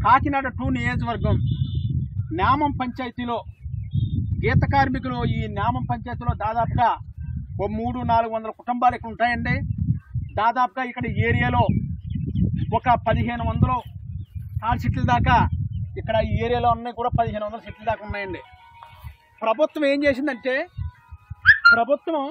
Kakinada two నియోజకవర్గం నామం పంచాయతీలో గీత కార్మికులు ఈ నామం పంచాయతీలో దాదాపుగా ఓ మూడు నాలుగు వందల కుటుంబాలు ఇక్కడ ఉంటాయండి దాదాపుగా ఇక్కడ ఈ ఏరియాలో ఒక పదిహేను వందలు ఆరు సీట్ల దాకా ఇక్కడ ఈ ఏరియాలో ఉన్నాయి కూడా పదిహేను వందల సీట్ల దాకా ఉన్నాయండి ప్రభుత్వం ఏం చేసిందంటే ప్రభుత్వం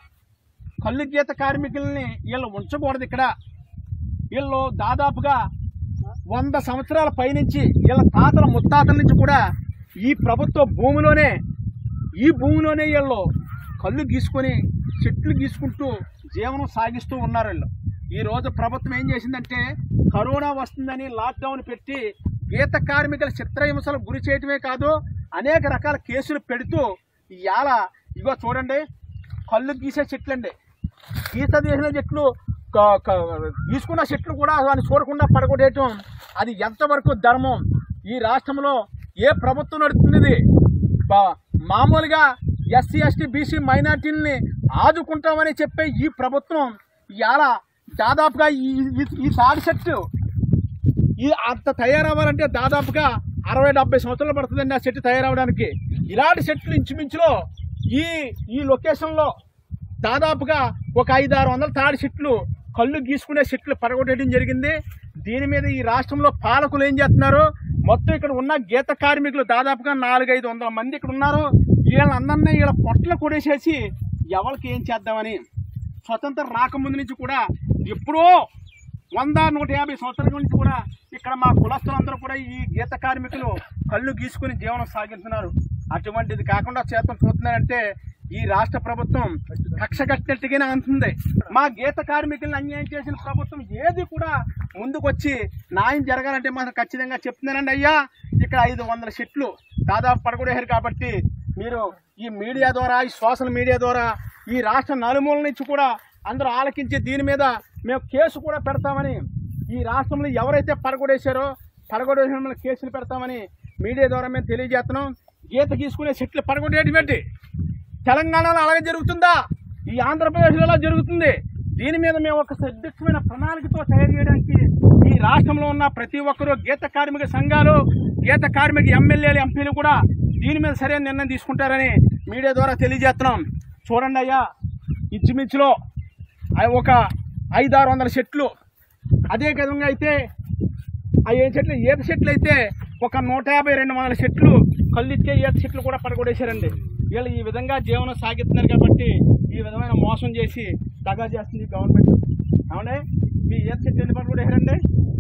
కళ్ళు గీత కార్మికుల్ని వీళ్ళు ఉంచకూడదు ఇక్కడ వీళ్ళు దాదాపుగా వంద సంవత్సరాల పైనుంచి వీళ్ళ తాతల ముత్తాతల నుంచి కూడా ఈ ప్రభుత్వ భూమిలోనే ఈ భూమిలోనే వీళ్ళు కళ్ళు గీసుకొని చెట్లు గీసుకుంటూ జీవనం సాగిస్తూ ఉన్నారు వీళ్ళు ఈ రోజు ప్రభుత్వం ఏం చేసిందంటే కరోనా వస్తుందని లాక్డౌన్ పెట్టి గీత కార్మికుల చిత్రహింసలు గురి చేయటమే కాదు అనేక రకాల కేసులు పెడుతూ ఇవాళ ఇగో చూడండి కళ్ళు గీసే చెట్లండి గీత తీసిన చెట్లు క- క- గీసుకున్న చెట్లు కూడా దాన్ని చూడకుండా పడగొట్టేయటం అది ఎంతవరకు ధర్మం ఈ రాష్ట్రంలో ఏ ప్రభుత్వం నడుపుతున్నది బా- మామూలుగా ఎస్సీ ఎస్టీ బీసీ మైనార్టీలని ఆదుకుంటామని చెప్పే ఈ ప్రభుత్వం ఇవాళ దాదాపుగా ఈ ఈ- ఈ తాడి చెట్టు ఈ అంత తయారవ్వాలంటే దాదాపుగా అరవై డెబ్బై సంవత్సరాలు పడుతుందండి ఆ చెట్టు తయారవడానికి ఇలాంటి చెట్లు ఇంచుమించులో ఈ ఈ లొకేషన్లో దాదాపుగా ఒక ఐదు ఆరు వందల తాడి చెట్లు కళ్ళు గీసుకునే చెట్లు పడగొట్టడం జరిగింది దీని మీద ఈ రాష్ట్రంలో పాలకులు ఏం చేస్తున్నారు మొత్తం ఇక్కడ ఉన్న గీత కార్మికులు దాదాపుగా నాలుగైదు వందల మంది ఇక్కడ ఉన్నారు వీళ్ళందరినీ వీళ్ళ పొట్టలు కొడేసేసి ఎవరికి ఏం చేద్దామని స్వతంత్రం రాకముందు నుంచి కూడా ఎప్పుడో వంద నూట యాభై సంవత్సరాల నుంచి కూడా ఇక్కడ మా కులస్తులందరూ కూడా ఈ గీత కార్మికులు కళ్ళు గీసుకుని జీవనం సాగిస్తున్నారు అటువంటిది కాకుండా చేతం చూస్తున్నారంటే ఈ రాష్ట్ర ప్రభుత్వం కక్ష కట్టినట్టుగానే అంటుంది మా గీత కార్మికులను అన్యాయం చేసిన ప్రభుత్వం ఏది కూడా ముందుకొచ్చి న్యాయం జరగాలంటే మాత్రం ఖచ్చితంగా చెప్తున్నానండి అయ్యా ఇక్కడ ఐదు వందల చెట్లు దాదాపు పడగొడేశారు కాబట్టి మీరు ఈ మీడియా ద్వారా ఈ సోషల్ మీడియా ద్వారా ఈ రాష్ట్ర నలుమూల నుంచి కూడా అందరూ ఆలకించి దీని మీద మేము కేసు కూడా పెడతామని ఈ రాష్ట్రంలో ఎవరైతే పడగొడేశారో పడగొడేసిన మీద కేసులు పెడతామని మీడియా ద్వారా మేము తెలియజేస్తున్నాం గీత గీసుకునే చెట్లు పడగొట్టేటువంటి తెలంగాణలో అలాగే జరుగుతుందా ఈ ఆంధ్రప్రదేశ్లో జరుగుతుంది దీని మీద మేము ఒక నిర్దిష్టమైన ప్రణాళికతో తయారు చేయడానికి ఈ రాష్ట్రంలో ఉన్న ప్రతి ఒక్కరూ గీత కార్మిక సంఘాలు గీత కార్మిక ఎమ్మెల్యేలు ఎంపీలు కూడా దీని మీద సరైన నిర్ణయం తీసుకుంటారని మీడియా ద్వారా తెలియజేస్తున్నాం చూడండి అయ్యా ఇంచుమించులో అవి ఒక ఐదారు వందల చెట్లు అదే విధంగా అయితే ఆ ఏ చెట్లు ఈత చెట్లు అయితే ఒక నూట యాభై రెండు వందల చెట్లు కళ్ళిచ్చే ఈత చెట్లు కూడా పడగొడేశారండి వీళ్ళు ఈ విధంగా జీవనం సాగిస్తున్నారు కాబట్టి ఈ విధమైన మోసం చేసి దగా చేస్తుంది గవర్నమెంట్ అవునే మీ ఈత చెట్లు ఎన్ని పడగొడేశారండి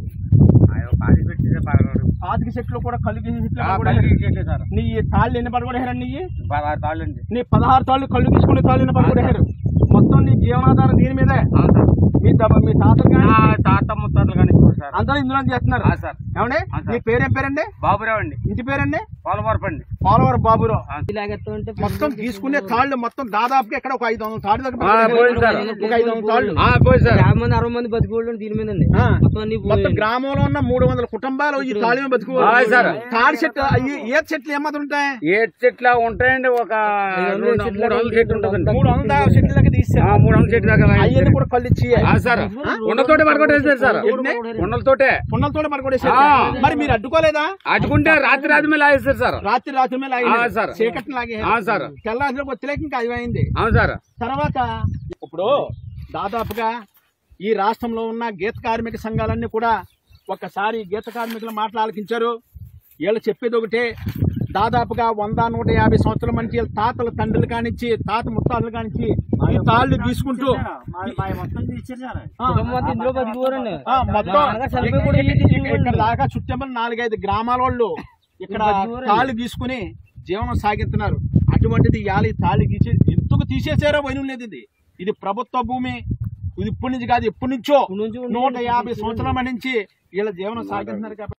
పాతిక చెట్లు కూడా కలిగి చెట్లు పడగొడేశారు. నీ తాళ్ళు ఎన్ని పడగొడేశారండి నీ పదహారు తాళ్ళండి నీ పదహారు తాళ్ళు కళ్ళు తీసుకునే తాళ్ళు ఎన్ని పడగొడేశారు మొత్తం నీ జీవనాధారం దీని మీదే మీ దబ- మీ తాతలు కానీ తాత ముత్తాతలు కానీ సార్ అందరూ ఇందులో చేస్తున్నారు ఆ సార్ ఏమండి ఆ సార్. మీ పేరేం పేరండి బాబురావు అండి ఇంటి పేరండి పోలవరపండి పోలవరం బాబురావు లాగెత్తుంటే మొత్తం తీసుకునే తాళ్ళు మొత్తం దాదాపుగా ఇక్కడ ఒక ఐదు వందల తాళ్ళు ఆ, దగ్గర పోయింది సార్. ఒక ఐదు వందల తాళ్ళు ఆ, పోయి సార్ యాభై మంది అరవై మంది బతికోళ్ళు దీని మీద అండి ఆ. మొత్తం అన్ని మొత్తం గ్రామంలో ఉన్న మూడు వందల కుటుంబాలు ఈ తాళి మీద ఆ, బతుకు సార్. తాడి చెట్టు ఈ ఏ చెట్లు ఏమాత్రం ఉంటాయి ఏ చెట్ల ఉంటాయండి ఒక రెండు మూడు వందల చెట్టు ఉంటుందండి మూడు వందల యాభై చెట్ల దాకా ఆ, తీసారు మూడు వందల చెట్టు దాకా అయ్యని కూడా కళ్ళు ఇచ్చి ఆ, సార్ ఉండలతోటే పడగొట్టేసారు సార్ ఏంటి? ఉండలతోటే పున్నలతో పడుకోడేసారు ఆ. మరి మీరు అడ్డుకోలేదా అటుకుంటే రాత్రి రాత్రి మీద లాగేస్తారు సార్ రాత్రి రాత్రి మీద ఆ, సార్. చీకటిని లాగే ఆ, సార్. తెల్లారిలోకి వచ్చలేక ఇంకా అయింది అవును సార్ తర్వాత ఇప్పుడు దాదాపుగా ఈ రాష్ట్రంలో ఉన్న గీత కార్మిక సంఘాలన్నీ కూడా ఒక్కసారి ఈ గీత కార్మికుల మాటలు ఆలకించారు వీళ్ళు చెప్పేది ఒకటే దాదాపుగా వంద నూట యాభై సంవత్సరాల మంచి వీళ్ళ తాతల తండ్రులు కానిచ్చి తాత ముత్తాతలు కానిచ్చి ఈ తాళ్ళు తీసుకుంటూ ఆ, కుటుంబం అంతా ఇందులో బతికోరండి ఆ, మొత్తం బాగా చనిపోయి కూడా ఈ ఇక్కడ- ఇక్కడ దాకా చుట్టమని నాలుగైదు గ్రామాల వాళ్ళు ఇక్కడ బతికేవారండి. తాళ్ళు గీసుకుని జీవనం సాగిస్తున్నారు అటువంటిది ఇవాళ ఈ తాళ్ళు గీసి ఎందుకు తీసేసారో వైను లేదు ఇది ఇది ప్రభుత్వ భూమి ఇది ఇప్పటి నుంచి కాదు ఎప్పటి నుంచో ఇప్పటి నుంచి ఉంది. నూట యాభై సంవత్సరాల నుంచి వీళ్ళ జీవనం సాగిస్తున్నారు కాబట్టి